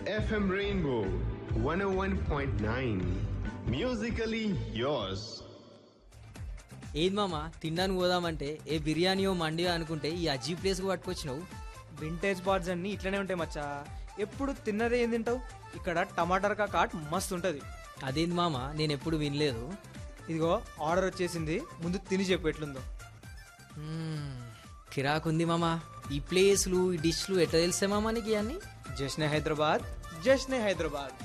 FM Rainbow 101.9. Musically yours. ఏది మామ తినడానికి పోదామంటే ఏ బిర్యానీయో మండియో అనుకుంటే ఈ అజీ ప్లేస్కి పట్టుకొచ్చినావు వింటేజ్ బార్స్ అన్ని ఇట్లనే ఉంటాయి మచ్చా ఎప్పుడు తిన్నదే ఏం తింటావు ఇక్కడ టమాటర్ కాట్ మస్తు ఉంటుంది అదేంది మామ నేను ఎప్పుడు వినలేదు ఇదిగో ఆర్డర్ వచ్చేసింది ముందు తిని చెప్పు ఎట్లుందో మ్మ్, కిరాకుంది మామ ఈ ప్లేస్లు ఈ డిష్లు ఎట్లా తెలిసే మామ నీకు అన్ని జశ్నే హైదరాబాద్ జశ్నే హైదరాబాద్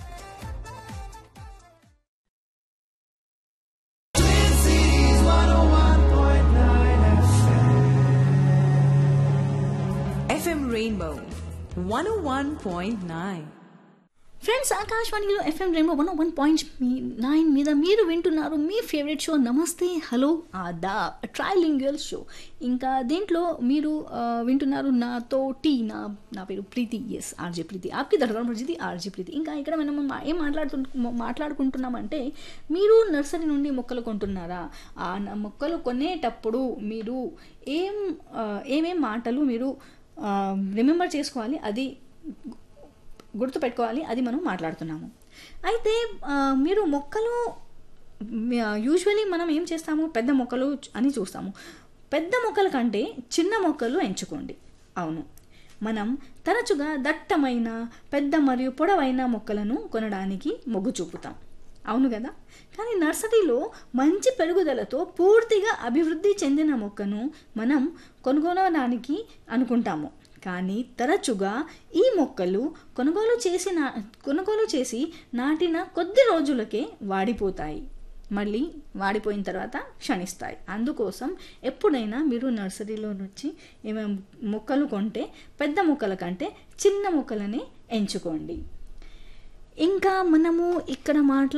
FM Rainbow 101.9. ఫ్రెండ్స్ ఆకాశవాణిలో FM rainbow one one point nine మీద మీరు వింటున్నారు మీ ఫేవరెట్ షో నమస్తే హలో ఆదా ట్రైలింగల్ షో ఇంకా దీంట్లో మీరు ఆ, వింటున్నారు నాతో టీ నా నా పేరు ప్రీతి ఎస్ ఆర్జే ప్రీతి ఆప్కి దర్గా మర్జిది ఆర్జే ప్రీతి ఇంకా ఇక్కడ మనం మా- ఏం మాట్లాడుతు మాట్లాడుకుంటున్నామంటే మీరు నర్సరీ నుండి మొక్కలు కొంటున్నారా ఆ న- మొక్కలు కొనేటప్పుడు మీరు ఏం ఆ, ఏమేం మాటలు మీరు రిమెంబర్ చేసుకోవాలి అది గుర్తుపెట్టుకోవాలి అది మనం మాట్లాడుతున్నాము అయితే ఆ, మీరు మొక్కలు యూజువలీ మనం ఏం చేస్తాము పెద్ద మొక్కలు అని చూస్తాము పెద్ద మొక్కల కంటే చిన్న మొక్కలు ఎంచుకోండి అవును మనం తరచుగా దట్టమైన పెద్ద మరియు పొడవైన మొక్కలను కొనడానికి మొగ్గు చూపుతాం అవును కదా కానీ నర్సరీలో మంచి పెరుగుదలతో పూర్తిగా అభివృద్ధి చెందిన మొక్కను మనం కొనుగోలడానికి అనుకుంటాము కానీ తరచుగా ఈ మొక్కలు కొనుగోలు చేసిన కొనుగోలు చేసి నాటిన కొద్ది రోజులకే వాడిపోతాయి మళ్ళీ వాడిపోయిన తర్వాత క్షణిస్తాయి అందుకోసం ఎప్పుడైనా మీరు నర్సరీలో నుంచి ఏమైనా మొక్కలు కొంటే పెద్ద మొక్కల కంటే చిన్న మొక్కలనే ఎంచుకోండి ఇంకా మనము ఇక్కడ మాట్లా